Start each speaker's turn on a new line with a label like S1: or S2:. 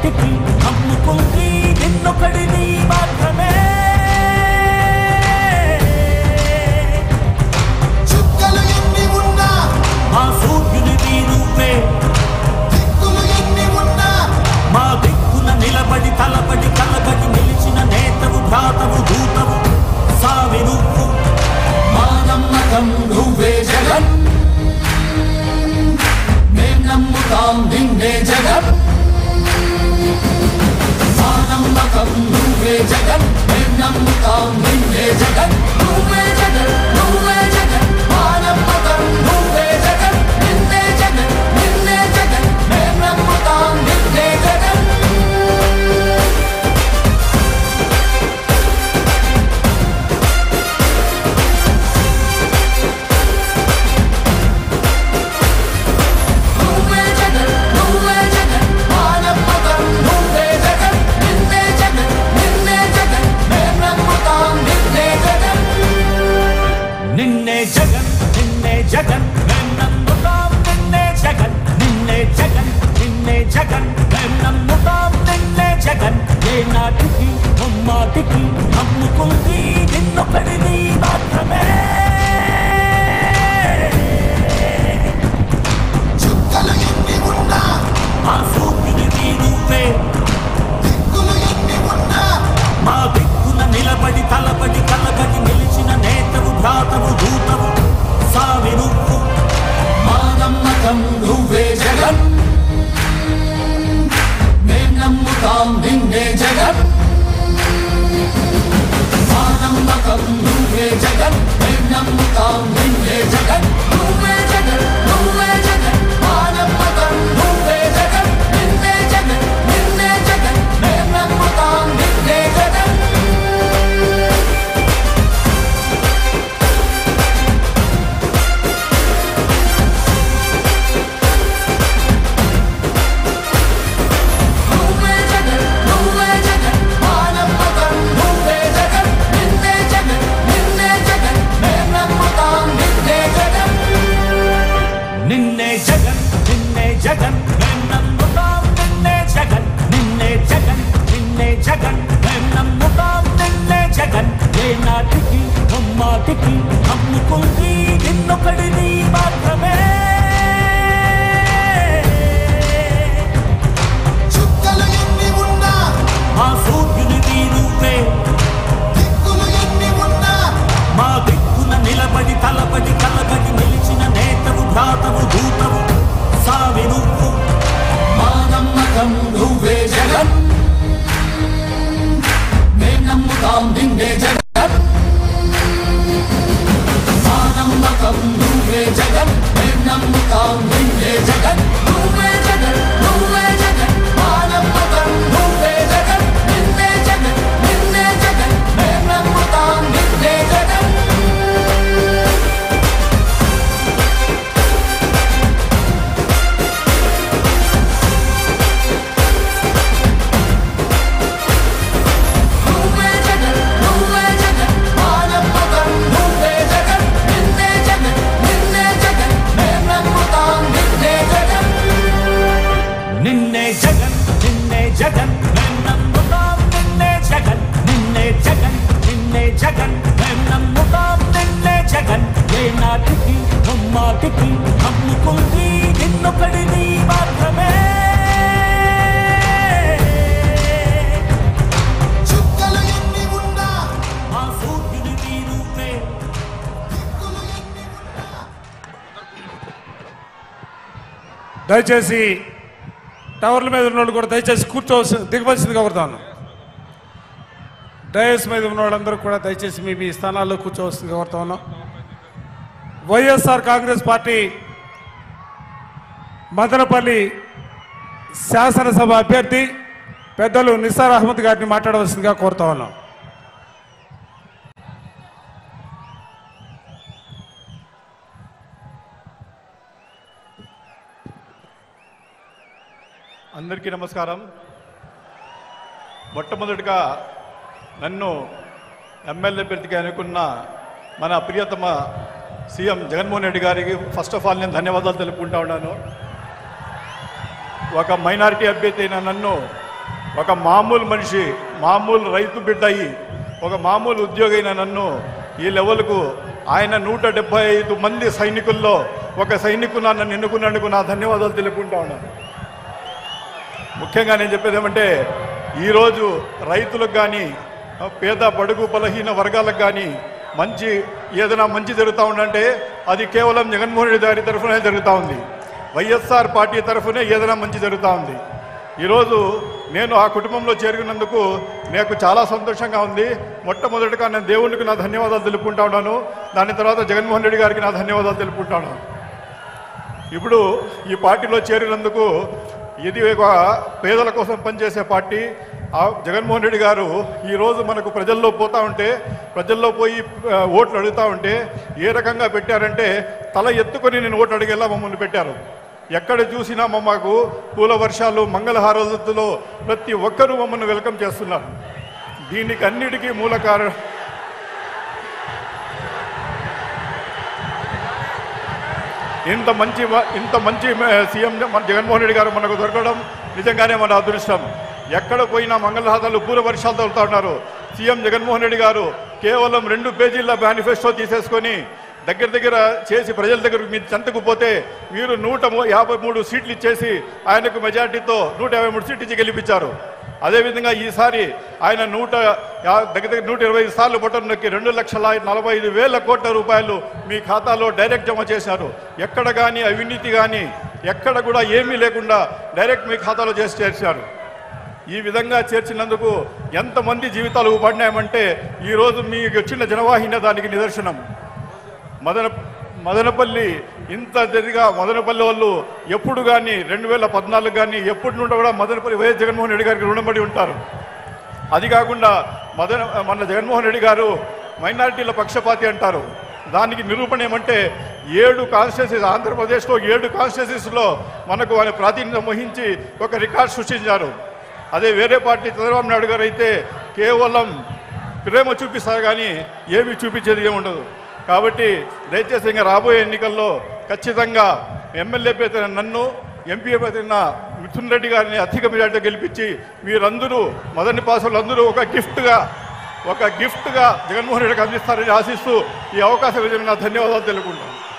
S1: ముమ్మాటికి నమ్ముకుంది నిన్నొకడిని మాత్రమే
S2: చుక్కలు ఎన్ని ఉన్నా
S1: మా సూర్యునివి నువ్వే
S2: దిక్కులు ఎన్ని ఉన్నా
S1: మా దిక్కున నిలబడి తలబడి కలబడి నిలిచిన నేతవు భ్రాతవు దూతవు సావి నువ్వు
S2: మా నమ్మకం నువ్వే జగన్ మేం నమ్ముతాం నిన్నే జగన్ మా నమ్మకం నువ్వే జగన్ మేం నమ్ముతాం నిన్నే జగన్ నువ్వే జగన్ నువ్వే జగన్ మా నమ్మకం నువ్వే జగన్ నిన్నే జగన్ నిన్నే జగన్ మేం నమ్ముతాం నిన్నే జగన్ నువ్వే జగన్ నువ్వే జగన్ మా నమ్మకం నువ్వే జగన్ నిన్నే జగన్ నిన్నే జగన్ మేం నమ్ముతాం నిన్నే జగన్
S1: నిన్నే జగన్ నిన్నే జగన్ మేం నమ్ముతాం నిన్నే జగన్ నిన్నే జగన్ నిన్నే జగన్ మేం నమ్ముతాం నిన్నే జగన్ ఏ నాటికి ముమ్మాటికి నమ్ముకుంది నిన్నొకడిని మాత్రమే
S2: చుక్కలు ఎన్ని ఉన్నా
S1: మా సూర్యునివి నువ్వే
S2: దిక్కులు ఎన్ని ఉన్నా
S1: మా దిక్కున నిలబడి తలబడి కలబడి నిలిచిన నేతవు భ్రాతవు దూతవు సావి నువ్వు
S2: మా నమ్మకం నువ్వే జగన్ మేం నమ్ముతాం నిన్నే జగన్ మా నమ్మకం నువ్వే జగన్ మేం నమ్ముతాం నిన్నే జగన్ నువ్వే జగన్ నువ్వే జగన్ మా నమ్మకం నువ్వే జగన్ నిన్నే జగన్ నిన్నే జగన్ మేం నమ్ముతాం నిన్నే జగన్ నువ్వే జగన్ నువ్వే జగన్ మా నమ్మకం నువ్వే జగన్ నిన్నే జగన్ నిన్నే జగన్ మేం నమ్ముతాం నిన్నే జగన్
S1: నిన్నే జగన్ నిన్నే జగన్ మేం నమ్ముతాం నిన్నే జగన్ నిన్నే జగన్ నిన్నే జగన్ మేం నమ్ముతాం నిన్నే జగన్ ఏ నాటికి ముమ్మాటికి నమ్ముకుంది నిన్నొకడిని మాత్రమే
S2: చుక్కలు ఎన్ని ఉన్నా
S1: మా సూర్యునివి నువ్వే
S2: దిక్కులు ఎన్ని ఉన్నా
S1: మా దిక్కున నిలబడి తలబడి కలబడి నిలిచిన నేతవు భ్రాతవు దూతవు సావి నువ్వు
S2: మా నమ్మకం నువ్వే జగన్ మేం నమ్ముతాం నిన్నే జగన్ మా నమ్మకం నువ్వే జగన్ మేం నమ్ముతాం నిన్నే జగన్ నువ్వే జగన్ నువ్వే జగన్ మా నమ్మకం నువ్వే జగన్ నిన్నే జగన్ నిన్నే జగన్ మేం నమ్ముతాం నిన్నే జగన్ నువ్వే జగన్ నువ్వే జగన్ మా నమ్మకం నువ్వే జగన్ నిన్నే జగన్ నిన్నే జగన్ మేం నమ్ముతాం నిన్నే జగన్
S1: నిన్నే జగన్ నిన్నే జగన్ మేం నమ్ముతాం నిన్నే జగన్ నిన్నే జగన్ నిన్నే జగన్ మేం నమ్ముతాం నిన్నే జగన్ ఏ నాటికి ముమ్మాటికి నమ్ముకుంది నిన్నొకడిని మాత్రమే
S2: చుక్కలు ఎన్ని ఉన్నా
S1: మా సూర్యునివి నువ్వే
S2: దిక్కులు ఎన్ని ఉన్నా
S3: దయచేసి టవర్ల మీద ఉన్న వాళ్ళు కూడా దయచేసి కూర్చోవలసి దిగవలసిందిగా కోరుతాను డయస్ మీద ఉన్న వాళ్ళందరూ కూడా దయచేసి మీ మీ స్థానాల్లో కూర్చోవలసిందిగా కోరుతా ఉన్నాం వైఎస్ఆర్ కాంగ్రెస్ పార్టీ మదనపల్లి శాసనసభ అభ్యర్థి పెద్దలు నిసార్ అహ్మద్ గారిని మాట్లాడవలసిందిగా కోరుతా ఉన్నాం
S4: అందరికీ నమస్కారం మొట్టమొదటిగా నన్ను ఎమ్మెల్యే అభ్యర్థిగా అనుకున్న మన ప్రియతమ సీఎం జగన్మోహన్ రెడ్డి గారికి ఫస్ట్ ఆఫ్ ఆల్ నేను ధన్యవాదాలు తెలుపుకుంటా ఉన్నాను ఒక మైనారిటీ అభ్యర్థి అయిన నన్ను ఒక మామూలు మనిషి మామూలు రైతు బిడ్డ అయ్యి ఒక మామూలు ఉద్యోగి అయిన నన్ను ఈ లెవెల్కు ఆయన నూట డెబ్బై ఐదు మంది సైనికుల్లో ఒక సైనికుడు నన్ను ఎన్నుకున్నందుకు నా ధన్యవాదాలు తెలుపుకుంటా ఉన్నాను ముఖ్యంగా నేను చెప్పేది ఏమంటే ఈరోజు రైతులకు కానీ పేద బడుగు బలహీన వర్గాలకు కానీ మంచి ఏదైనా మంచి జరుగుతూ ఉందంటే అది కేవలం జగన్మోహన్ రెడ్డి గారి తరఫునే జరుగుతూ ఉంది వైఎస్ఆర్ పార్టీ తరఫునే ఏదైనా మంచి జరుగుతూ ఉంది ఈరోజు నేను ఆ కుటుంబంలో చేరుకున్నందుకు నాకు చాలా సంతోషంగా ఉంది మొట్టమొదటిగా నేను దేవునికి నా ధన్యవాదాలు తెలుపుకుంటా ఉన్నాను దాని తర్వాత జగన్మోహన్ రెడ్డి గారికి నా ధన్యవాదాలు తెలుపుకుంటాను ఇప్పుడు ఈ పార్టీలో చేరినందుకు ఇది ఒక పేదల కోసం పనిచేసే పార్టీ ఆ జగన్మోహన్ రెడ్డి గారు ఈరోజు మనకు ప్రజల్లో పోతా ఉంటే ప్రజల్లో పోయి ఆ, ఓట్లు అడుగుతా ఉంటే ఏ రకంగా పెట్టారంటే తల ఎత్తుకొని నేను ఓటు అడిగేలా మమ్మల్ని పెట్టారు ఎక్కడ చూసినా మమ్మకు పూల వర్షాలు మంగళహారతులో ప్రతి ఒక్కరూ మమ్మల్ని వెల్కమ్ చేస్తున్నారు దీనికి అన్నిటికీ మూల కారణం ఇంత మంచి వ- ఇంత మంచి మ- సీఎం మన జగన్మోహన్ రెడ్డి గారు మనకు దొరకడం నిజంగానే మన అదృష్టం ఎక్కడ పోయినా మంగళహారాలు పూర్వ వర్షాలు తగులుతా ఉన్నారు సీఎం జగన్మోహన్ రెడ్డి గారు కేవలం రెండు పేజీల మేనిఫెస్టో తీసేసుకొని దగ్గర దగ్గర చేసి ప్రజల దగ్గరకు మీరు చెంతకు పోతే మీరు నూట ము- యాభై మూడు సీట్లు ఇచ్చేసి ఆయనకు మెజార్టీతో నూట యాభై మూడు సీట్లు ఇచ్చి గెలిపించారు అదేవిధంగా ఈసారి ఆయన నూట యా- దగ్గర దగ్గర నూట ఇరవై ఐదు సార్లు బటన్ నొక్కి రెండు లక్షల నలభై ఐదు వేల కోట్ల రూపాయలు మీ ఖాతాలో డైరెక్ట్ జమ చేశారు ఎక్కడ కానీ అవినీతి కానీ ఎక్కడ కూడా ఏమీ లేకుండా డైరెక్ట్ మీ ఖాతాలో చేసి చేర్చారు ఈ విధంగా చేర్చినందుకు ఎంతమంది జీవితాలు పడినాయమంటే ఈరోజు మీకు వచ్చిన జనవాహిన దానికి నిదర్శనం మదన మదనపల్లి ఇంత జరిగా మదనపల్లి వాళ్ళు ఎప్పుడు కానీ రెండు వేల పద్నాలుగు కానీ ఎప్పటి నుండి కూడా మదనపల్లి వైఎస్ జగన్మోహన్ రెడ్డి గారికి రుణపడి ఉంటారు అది కాకుండా మదన మన జగన్మోహన్ రెడ్డి గారు మైనారిటీల పక్షపాతి అంటారు దానికి నిరూపణ ఏమంటే ఏడు కాన్స్టిట్యూన్సీస్ ఆంధ్రప్రదేశ్లో ఏడు కాన్స్టిట్యూన్సీస్లో మనకు ఆయన ప్రాతినిధ్యం వహించి ఒక రికార్డ్ సృష్టించారు అదే వేరే పార్టీ చంద్రబాబు నాయుడు గారు అయితే కేవలం ప్రేమ చూపిస్తారు కానీ ఏమీ చూపించేది ఏమి ఉండదు కాబట్టి దయచేసి ఇంకా రాబోయే ఎన్నికల్లో ఖచ్చితంగా ఎమ్మెల్యే పేద నన్ను ఎంపీ పేద మిథున్ రెడ్డి గారిని అధిక మెజార్టీతో గెలిపించి మీరందరూ మదన్ని పాసులు అందరూ ఒక గిఫ్ట్గా ఒక గిఫ్ట్గా జగన్మోహన్ రెడ్డికి అందిస్తారని ఆశిస్తూ ఈ అవకాశం ఇచ్చిన నా ధన్యవాదాలు తెలుపుకుంటాను